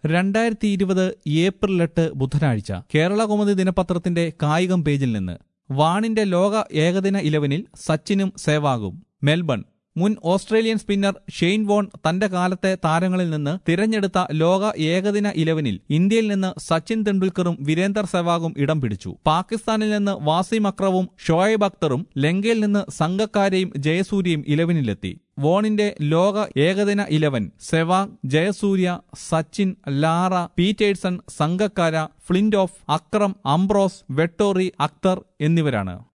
രണ്ടായിരത്തി ഇരുപത് ഏപ്രിൽ എട്ട് ബുധനാഴ്ച കേരള കൗമുദി ദിനപത്രത്തിന്റെ കായികം പേജിൽ നിന്ന് വാണിന്റെ ലോക ഏകദിന ഇലവനിൽ സച്ചിനും സേവാഗും മെൽബൺ മുൻ ഓസ്ട്രേലിയൻ സ്പിന്നർ ഷെയ്ൻ വോൺ തന്റെ കാലത്തെ താരങ്ങളിൽ നിന്ന് തിരഞ്ഞെടുത്ത ലോക ഏകദിന ഇലവനിൽ ഇന്ത്യയിൽ നിന്ന് സച്ചിൻ തെണ്ടുൽക്കറും വീരേന്ദർ സെവാഗും ഇടം പിടിച്ചു പാകിസ്ഥാനിൽ നിന്ന് വാസിം അക്രവും ഷോയബ് അക്തറും ലങ്കയിൽ നിന്ന് സംഘക്കാരെയും ജയസൂര്യയും ഇലവനിലെത്തി വോണിന്റെ ലോക ഏകദിന eleven Sehwag Jayasuriya Sachin Lara Pietersen Sangakkara Flintoff Akram Ambrose Vettori Akhtar എന്നിവരാണ്